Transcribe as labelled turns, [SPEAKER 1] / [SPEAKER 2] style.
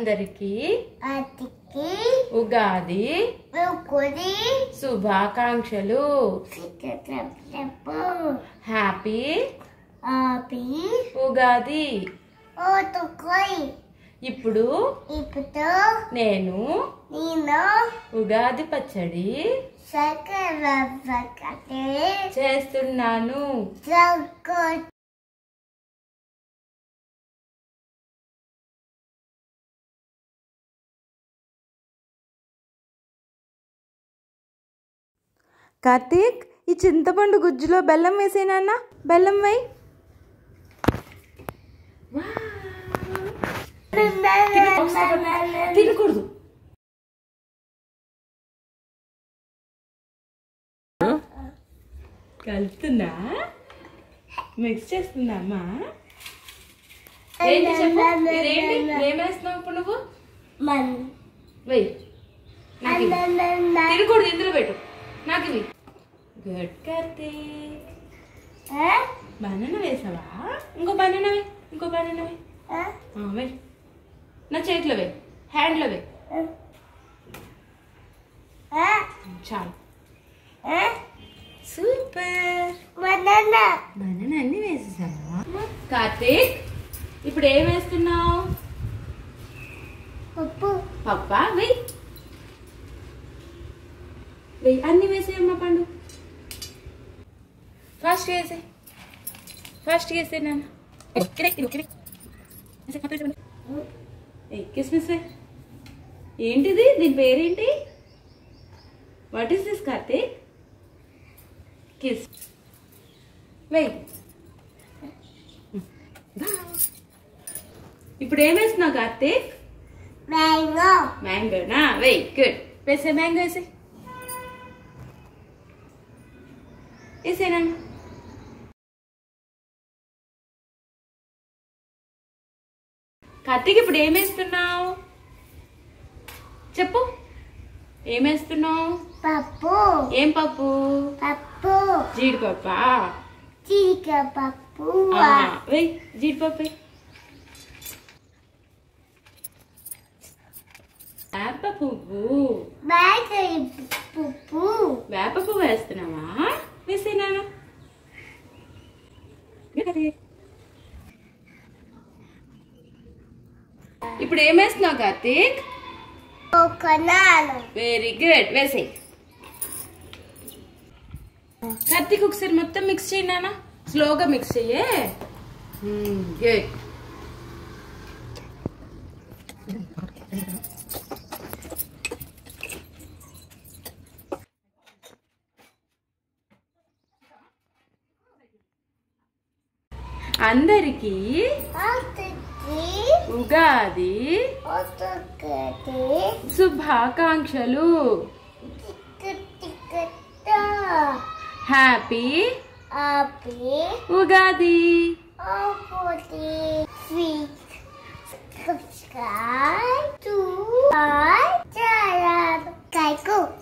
[SPEAKER 1] అందరికీ
[SPEAKER 2] అతికి
[SPEAKER 1] ఉగాది
[SPEAKER 2] ఉకుడి
[SPEAKER 1] శుభాకాంక్షలు
[SPEAKER 2] చెప్పు
[SPEAKER 1] హ్యాపీ
[SPEAKER 2] ఆపి
[SPEAKER 1] ఉగాది
[SPEAKER 2] ఓటుకోయి
[SPEAKER 1] ఇప్పుడు
[SPEAKER 2] ఇప్పుడు
[SPEAKER 1] నేను
[SPEAKER 2] నేను
[SPEAKER 1] ఉగాది పచ్చడి
[SPEAKER 2] సకల సకటే
[SPEAKER 1] చేస్తున్నాను
[SPEAKER 2] చక్కో
[SPEAKER 3] కార్తీక్ ఈ చింతపండు గుజ్జులో బెల్లం వేసేనన్నా బెల్లం వేయి
[SPEAKER 1] తినకూడదు కలుపుతుందా మిక్స్ చేస్తుందా అమ్మా ఏంటి చెప్పు ఇదేంటి ఏమేస్తున్నావు ఇప్పుడు నువ్వు
[SPEAKER 2] మన్
[SPEAKER 1] వెయ్యి నాకు ఇవ్వు. తినకూడదు ఇందులో పెట్టు నాకు ఇవి గుడ్ కార్తీక్ బనానా వేసావా ఇంకో బనానా వే ఇంకో బనానా వే ఆ, వే నా చేతిలో వే హ్యాండ్లో వే చాలు సూపర్
[SPEAKER 2] బనానా
[SPEAKER 1] బనానా అన్ని వేసేసావా కార్తీక్ ఇప్పుడు ఏం వేస్తున్నావు
[SPEAKER 2] ఉప్పు
[SPEAKER 1] పప్పా వెయ్యి వెయ్యి అన్ని వేసేయమ్మా పండు ఫాస్ట్ వేసే ఫాస్ట్ వేసే నాన్న కిస్మిస్ వే ఏంటిది దీని పేరేంటి what is this Karthik kiss వెయ్యి ఇప్పుడు ఏం వేస్తున్నావు కార్తీక్
[SPEAKER 2] మ్యాంగో
[SPEAKER 1] మ్యాంగోనా వెయ్ గుడ్ వేసే మ్యాంగో వేసే వేసేనా కార్తీక్ ఇప్పుడు ఏం వేస్తున్నావు చెప్పు ఏం వేస్తున్నావు
[SPEAKER 2] పప్పు
[SPEAKER 1] ఏం పప్పు
[SPEAKER 2] పప్పు
[SPEAKER 1] జీడిపప్పా
[SPEAKER 2] చీక పప్పు
[SPEAKER 1] ఆ, వెయ్ జీడిపప్పు వెయ్. వేప పువ్వు
[SPEAKER 2] బ్యాగ్ పుప్పు
[SPEAKER 1] వేప పువ్వు వేస్తున్నావా వేసేనాను ఇప్పుడు ఏం వేస్తున్నావు కార్తీక్
[SPEAKER 2] కోకోనట్
[SPEAKER 1] వెరీ గుడ్ వేసే కార్తీక్ ఒకసారి మొత్తం మిక్స్ చేయి నాన్న స్లోగా మిక్స్ చెయ్యే గుడ్ అందరికీ
[SPEAKER 2] అతికి
[SPEAKER 1] ఉగాది
[SPEAKER 2] ఒక్కటి
[SPEAKER 1] శుభాకాంక్షలు
[SPEAKER 2] టికెట్
[SPEAKER 1] హ్యాపీ
[SPEAKER 2] ఆపి
[SPEAKER 1] ఉగాది
[SPEAKER 2] ఆపోటి స్వీట్ సబ్స్క్రైబ్ టు మై ఛానల్ కైకు